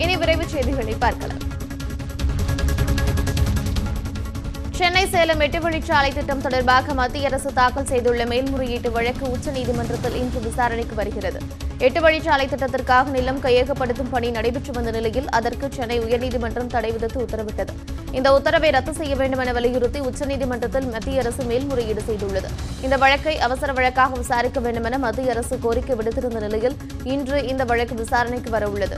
இனி விரைவு செய்திகளை பார்க்கலாம் சென்னை சேலம் எட்டு வழிச்சாலை திட்டம் தொடர்பாக மத்திய அரசு தாக்கல் செய்துள்ள மேல்முறையீட்டு வழக்கு உச்சநீதிமன்றத்தில் இன்று விசாரணைக்கு வருகிறது எட்டு வழிச்சாலை திட்டத்திற்காக நிலம் கையகப்படுத்தும் பணி நடைபெற்று வந்த நிலையில் அதற்கு சென்னை உயர்நீதிமன்றம் தடை விதித்து உத்தரவிட்டது இந்த உத்தரவை ரத்து செய்ய வேண்டும் என வலியுறுத்தி உச்சநீதிமன்றத்தில் மத்திய அரசு மேல்முறையீடு செய்துள்ளது இந்த வழக்கை அவசர வழக்காக விசாரிக்க வேண்டும் என மத்திய அரசு கோரிக்கை விடுத்திருந்த நிலையில் இன்று இந்த வழக்கு விசாரணைக்கு வரவுள்ளது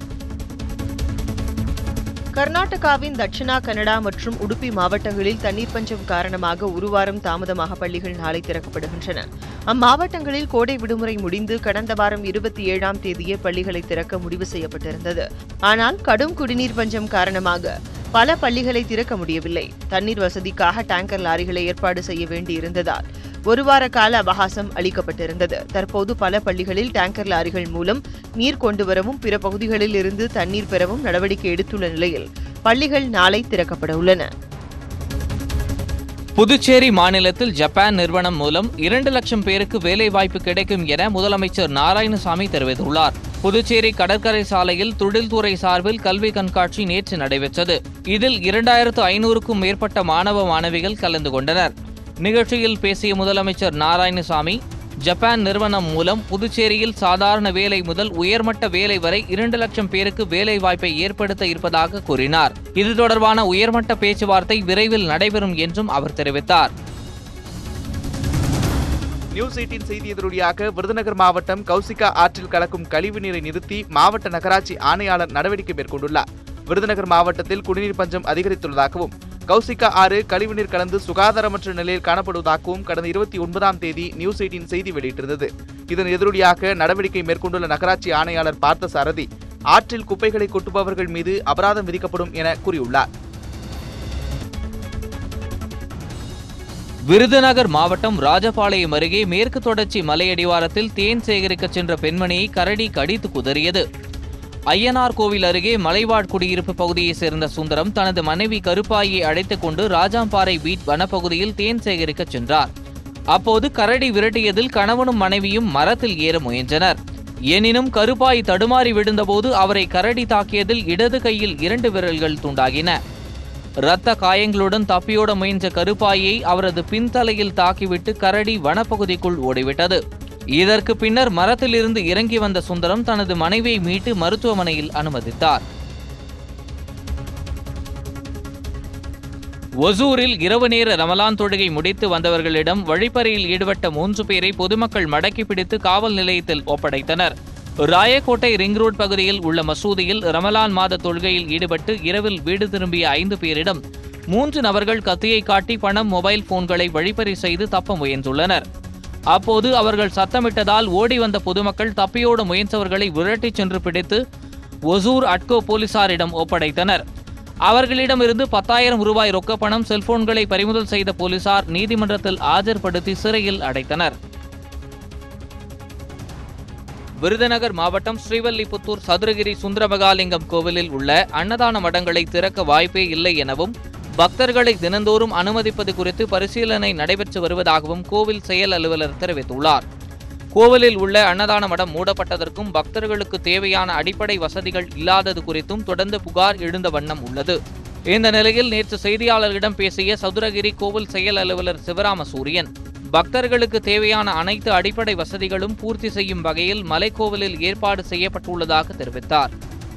கர்நாடகாவின் தட்சிணா கன்னடா மற்றும் உடுப்பி மாவட்டங்களில் தண்ணீர் பஞ்சம் காரணமாக ஒரு வாரம் தாமதமாக பள்ளிகள் நாளை திறக்கப்படுகின்றன அம்மாவட்டங்களில் கோடை விடுமுறை முடிந்து கடந்த வாரம் இருபத்தி ஏழாம் தேதியே பள்ளிகளை திறக்க முடிவு செய்யப்பட்டிருந்தது ஆனால் கடும் குடிநீர் பஞ்சம் காரணமாக பல பள்ளிகளை திறக்க முடியவில்லை தண்ணீர் வசதிக்காக டேங்கர் லாரிகளை ஏற்பாடு செய்ய வேண்டியிருந்ததால் ஒரு வார கால அவகாசம் அளிக்கப்பட்டிருந்தது தற்போது பல பள்ளிகளில் டேங்கர் லாரிகள் மூலம் நீர் கொண்டு வரவும் பிற பகுதிகளில் இருந்து தண்ணீர் பெறவும் நடவடிக்கை எடுத்துள்ள நிலையில் பள்ளிகள் நாளை திறக்கப்பட உள்ளன புதுச்சேரி மாநிலத்தில் ஜப்பான் நிறுவனம் மூலம் இரண்டு லட்சம் பேருக்கு வேலைவாய்ப்பு கிடைக்கும் என முதலமைச்சர் நாராயணசாமி தெரிவித்துள்ளார் புதுச்சேரி கடற்கரை சாலையில் தொழில்துறை சார்பில் கல்வி கண்காட்சி நேற்று நடைபெற்றது இதில் இரண்டாயிரத்து ஐநூறுக்கும் மேற்பட்ட மாணவ மாணவிகள் கலந்து கொண்டனர் நிகழ்ச்சியில் பேசிய முதலமைச்சர் நாராயணசாமி ஜப்பான் நிறுவனம் மூலம் புதுச்சேரியில் சாதாரண வேலை முதல் உயர்மட்ட வேலை வரை இரண்டு லட்சம் பேருக்கு வேலை வாய்ப்பை ஏற்படுத்த இருப்பதாக கூறினார் இது தொடர்பான உயர்மட்ட பேச்சுவார்த்தை விரைவில் நடைபெறும் என்றும் அவர் தெரிவித்தார் நியூஸ் எயிட்டின் செய்தி எதிரொலியாக விருதுநகர் மாவட்டம் கௌசிகா ஆற்றில் கலக்கும் கழிவு நீரை நிறுத்தி மாவட்ட நகராட்சி ஆணையாளர் நடவடிக்கை மேற்கொண்டுள்ளார் விருதுநகர் மாவட்டத்தில் குடிநீர் பஞ்சம் அதிகரித்துள்ளதாகவும் கௌசிகா ஆறு கழிவுநீர் கலந்து சுகாதாரமற்ற நிலையில் காணப்படுவதாகவும் கடந்த இருபத்தி ஒன்பதாம் தேதி நியூஸ் எயிட்டின் செய்தி வெளியிட்டிருந்தது இதன் எதிரொலியாக நடவடிக்கை மேற்கொண்டுள்ள நகராட்சி ஆணையாளர் பார்த்த சாரதி ஆற்றில் குப்பைகளை கொட்டுபவர்கள் மீது அபராதம் விதிக்கப்படும் என கூறியுள்ளார் விருதுநகர் மாவட்டம் ராஜபாளையம் அருகே மேற்கு தொடர்ச்சி மலையடிவாரத்தில் தேன் சேகரிக்க சென்ற பெண்மணியை கரடி கடித்து குதறியது ஐயனார் கோவில் அருகே மலைவாழ் குடியிருப்பு பகுதியைச் சேர்ந்த சுந்தரம் தனது மனைவி கருப்பாயை அழைத்துக் கொண்டு ராஜாம்பாறை பீட் வனப்பகுதியில் தேன் சேகரிக்க சென்றார் அப்போது கரடி விரட்டியதில் கணவனும் மனைவியும் மரத்தில் ஏற முயன்றனர் எனினும் கருப்பாய் தடுமாறி விழுந்தபோது அவரை கரடி தாக்கியதில் இடது கையில் இரண்டு விரல்கள் துண்டாகின இரத்த காயங்களுடன் தப்பியோட முயன்ற கருப்பாயை அவரது பின்தலையில் தாக்கிவிட்டு கரடி வனப்பகுதிக்குள் ஓடிவிட்டது இதற்கு பின்னர் மரத்திலிருந்து இறங்கி வந்த சுந்தரம் தனது மனைவியை மீட்டு மருத்துவமனையில் அனுமதித்தார் ஒசூரில் இரவு நேர ரமலான் தொழுகை முடித்து வந்தவர்களிடம் வழிப்பறியில் ஈடுபட்ட மூன்று பேரை பொதுமக்கள் மடக்கி பிடித்து காவல் நிலையத்தில் ஒப்படைத்தனர் ராயக்கோட்டை ரிங் ரோட் பகுதியில் உள்ள மசூதியில் ரமலான் மாத தொழுகையில் ஈடுபட்டு இரவில் வீடு திரும்பிய ஐந்து பேரிடம் மூன்று நபர்கள் கத்தியை காட்டி பணம் மொபைல் போன்களை வழிப்பறி செய்து தப்ப முயன்றுள்ளனர் அப்போது அவர்கள் சத்தமிட்டதால் ஓடி வந்த பொதுமக்கள் தப்பியோட முயன்றவர்களை விரட்டிச் சென்று பிடித்து ஒசூர் அட்கோ போலீசாரிடம் ஒப்படைத்தனர் அவர்களிடமிருந்து பத்தாயிரம் ரூபாய் ரொக்கப்பணம் செல்போன்களை பறிமுதல் செய்த போலீசார் நீதிமன்றத்தில் ஆஜர்படுத்தி சிறையில் அடைத்தனர் விருதுநகர் மாவட்டம் ஸ்ரீவல்லிபுத்தூர் சதுரகிரி சுந்தரமகாலிங்கம் கோவிலில் உள்ள அன்னதான மடங்களை திறக்க வாய்ப்பே இல்லை எனவும் பக்தர்களை தினந்தோறும் அனுமதிப்பது குறித்து பரிசீலனை நடைபெற்று வருவதாகவும் கோவில் செயல் அலுவலர் தெரிவித்துள்ளார் கோவிலில் உள்ள அன்னதான மடம் மூடப்பட்டதற்கும் பக்தர்களுக்கு தேவையான அடிப்படை வசதிகள் இல்லாதது குறித்தும் தொடர்ந்து புகார் எழுந்த வண்ணம் உள்ளது இந்த நிலையில் நேற்று செய்தியாளர்களிடம் பேசிய சதுரகிரி கோவில் செயல் அலுவலர் சிவராம சூரியன் பக்தர்களுக்கு தேவையான அனைத்து அடிப்படை வசதிகளும் பூர்த்தி செய்யும் வகையில் மலைக்கோவிலில் ஏற்பாடு செய்யப்பட்டுள்ளதாக தெரிவித்தார்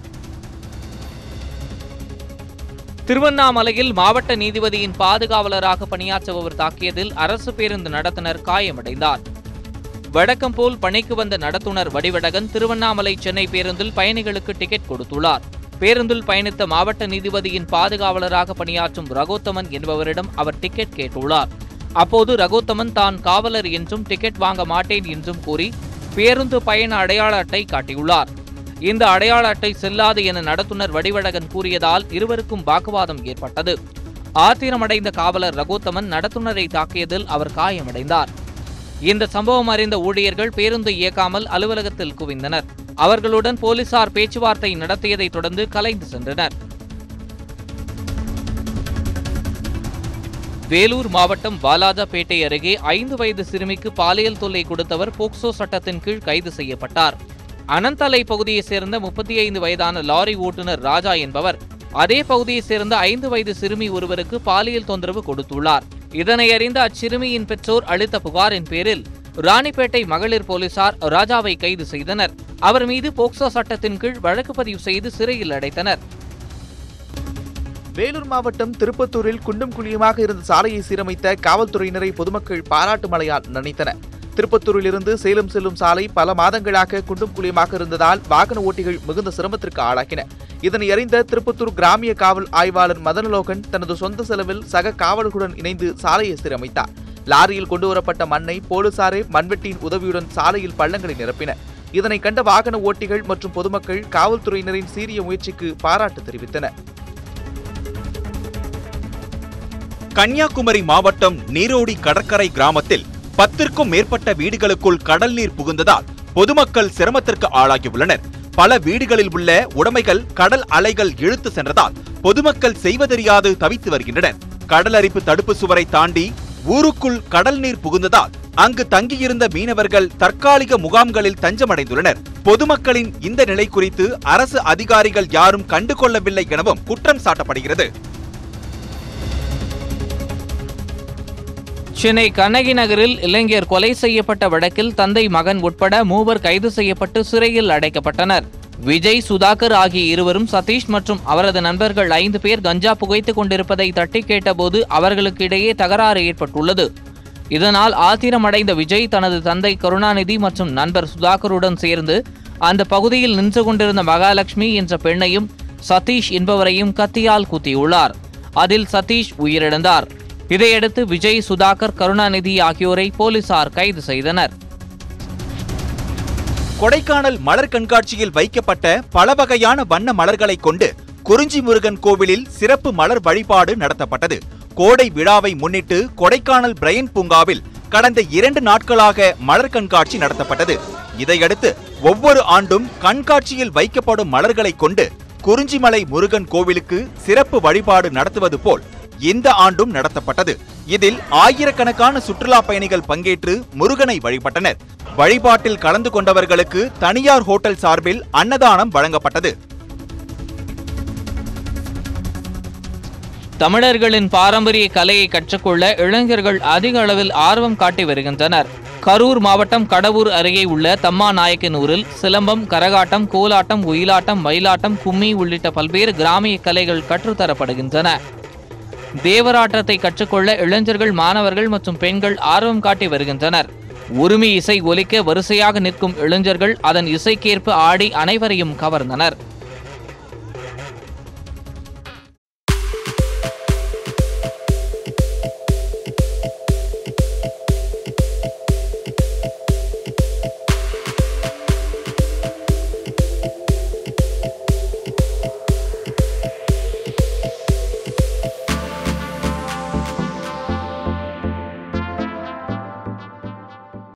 திருவண்ணாமலையில் மாவட்ட நீதிபதியின் பாதுகாவலராக பணியாற்றுபவர் தாக்கியதில் அரசு பேருந்து நடத்துனர் காயமடைந்தார் வழக்கம் போல் பணிக்கு வந்த நடத்துனர் வடிவடகன் திருவண்ணாமலை சென்னை பேருந்தில் பயணிகளுக்கு டிக்கெட் கொடுத்துள்ளார் பேருந்தில் பயணித்த மாவட்ட நீதிபதியின் பாதுகாவலராக பணியாற்றும் ரகோத்தமன் என்பவரிடம் அவர் டிக்கெட் கேட்டுள்ளார் அப்போது ரகோத்தமன் தான் காவலர் என்றும் டிக்கெட் வாங்க மாட்டேன் என்றும் கூறி பேருந்து பயண அடையாள அட்டை காட்டியுள்ளார் இந்த அடையாள அட்டை செல்லாது என நடத்துனர் வடிவழகன் கூறியதால் இருவருக்கும் வாக்குவாதம் ஏற்பட்டது ஆத்திரமடைந்த காவலர் ரகோத்தமன் நடத்துனரை தாக்கியதில் அவர் காயமடைந்தார் இந்த சம்பவம் அறிந்த ஊழியர்கள் பேருந்து இயக்காமல் அலுவலகத்தில் குவிந்தனர் அவர்களுடன் போலீசார் பேச்சுவார்த்தை நடத்தியதைத் தொடர்ந்து கலைந்து சென்றனர் வேலூர் மாவட்டம் வாலாஜாபேட்டை அருகே ஐந்து வயது சிறுமிக்கு பாலியல் தொல்லை கொடுத்தவர் போக்சோ சட்டத்தின் கீழ் கைது செய்யப்பட்டார் அனந்தலை பகுதியைச் சேர்ந்த முப்பத்தி ஐந்து வயதான லாரி ஓட்டுநர் ராஜா என்பவர் அதே பகுதியைச் சேர்ந்த ஐந்து வயது சிறுமி ஒருவருக்கு பாலியல் தொந்தரவு கொடுத்துள்ளார் இதனை அறிந்த அச்சிறுமியின் பெற்றோர் அளித்த புகாரின் பேரில் ராணிப்பேட்டை மகளிர் போலீசார் ராஜாவை கைது செய்தனர் அவர் மீது போக்சோ சட்டத்தின் கீழ் வழக்கு பதிவு செய்து சிறையில் அடைத்தனர் வேலூர் மாவட்டம் திருப்பத்தூரில் குண்டும் குழியுமாக இருந்த சாலையை சீரமைத்த காவல்துறையினரை பொதுமக்கள் பாராட்டு மழையால் நனைத்தனர் திருப்பத்தூரிலிருந்து சேலம் செல்லும் சாலை பல மாதங்களாக குண்டும் குழியுமாக இருந்ததால் வாகன ஓட்டிகள் மிகுந்த சிரமத்திற்கு ஆளாக்கின இதனை அறிந்த திருப்பத்தூர் கிராமிய காவல் ஆய்வாளர் மதனலோகன் தனது சொந்த செலவில் சக காவலர்களுடன் இணைந்து சாலையை சீரமைத்தார் லாரியில் கொண்டுவரப்பட்ட மண்ணை போலீசாரே மண்வெட்டியின் உதவியுடன் சாலையில் பள்ளங்களை நிரப்பினர் இதனை கண்ட வாகன ஓட்டிகள் மற்றும் பொதுமக்கள் காவல்துறையினரின் சீரிய முயற்சிக்கு பாராட்டு தெரிவித்தனர் கன்னியாகுமரி மாவட்டம் நீரோடி கடற்கரை கிராமத்தில் பத்திற்கும் மேற்பட்ட வீடுகளுக்குள் கடல் நீர் புகுந்ததால் பொதுமக்கள் சிரமத்திற்கு ஆளாகியுள்ளனர் பல வீடுகளில் உள்ள உடைமைகள் கடல் அலைகள் இழுத்து சென்றதால் பொதுமக்கள் செய்வதறியாது தவித்து வருகின்றனர் கடல் அரிப்பு தடுப்பு சுவரை தாண்டி ஊருக்குள் கடல் நீர் புகுந்ததால் அங்கு தங்கியிருந்த மீனவர்கள் தற்காலிக முகாம்களில் தஞ்சமடைந்துள்ளனர் பொதுமக்களின் இந்த நிலை குறித்து அரசு அதிகாரிகள் யாரும் கண்டுகொள்ளவில்லை எனவும் குற்றம் சாட்டப்படுகிறது சென்னை கண்ணகி நகரில் இளைஞர் கொலை செய்யப்பட்ட வழக்கில் தந்தை மகன் உட்பட மூவர் கைது செய்யப்பட்டு சிறையில் அடைக்கப்பட்டனர் விஜய் சுதாகர் ஆகிய இருவரும் சதீஷ் மற்றும் அவரது நண்பர்கள் ஐந்து பேர் கஞ்சா புகைத்துக் கொண்டிருப்பதை தட்டி கேட்டபோது அவர்களுக்கு இடையே தகராறு ஏற்பட்டுள்ளது இதனால் ஆத்திரமடைந்த விஜய் தனது தந்தை கருணாநிதி மற்றும் நண்பர் சுதாகருடன் சேர்ந்து அந்த பகுதியில் நின்று கொண்டிருந்த மகாலட்சுமி என்ற பெண்ணையும் சதீஷ் என்பவரையும் கத்தியால் குத்தியுள்ளார் அதில் சதீஷ் உயிரிழந்தார் இதையடுத்து விஜய் சுதாகர் கருணாநிதி ஆகியோரை போலீசார் கைது செய்தனர் கொடைக்கானல் மலர் கண்காட்சியில் வைக்கப்பட்ட பல வகையான வண்ண மலர்களை கொண்டு குறிஞ்சி முருகன் கோவிலில் சிறப்பு மலர் வழிபாடு நடத்தப்பட்டது கோடை விழாவை முன்னிட்டு கொடைக்கானல் பிரையன் பூங்காவில் கடந்த இரண்டு நாட்களாக மலர் கண்காட்சி நடத்தப்பட்டது இதையடுத்து ஒவ்வொரு ஆண்டும் கண்காட்சியில் வைக்கப்படும் மலர்களை கொண்டு குறிஞ்சிமலை முருகன் கோவிலுக்கு சிறப்பு வழிபாடு நடத்துவது போல் இந்த ஆண்டும் நடத்தப்பட்டது இதில் ஆயிரக்கணக்கான சுற்றுலா பயணிகள் பங்கேற்று முருகனை வழிபட்டனர் வழிபாட்டில் கலந்து கொண்டவர்களுக்கு தனியார் ஹோட்டல் சார்பில் அன்னதானம் வழங்கப்பட்டது தமிழர்களின் பாரம்பரிய கலையை கற்றுக்கொள்ள இளைஞர்கள் அதிக அளவில் ஆர்வம் காட்டி வருகின்றனர் கரூர் மாவட்டம் கடவூர் அருகே உள்ள தம்மாநாயக்கனூரில் சிலம்பம் கரகாட்டம் கோலாட்டம் ஒயிலாட்டம் மயிலாட்டம் கும்மி உள்ளிட்ட பல்வேறு கிராமிய கலைகள் கற்றுத்தரப்படுகின்றன தேவராட்டத்தை கற்றுக்கொள்ள இளைஞர்கள் மாணவர்கள் மற்றும் பெண்கள் ஆர்வம் காட்டி வருகின்றனர் உரிமை இசை ஒலிக்க வரிசையாக நிற்கும் இளைஞர்கள் அதன் இசைக்கேற்ப ஆடி அனைவரையும் கவர்ந்தனர்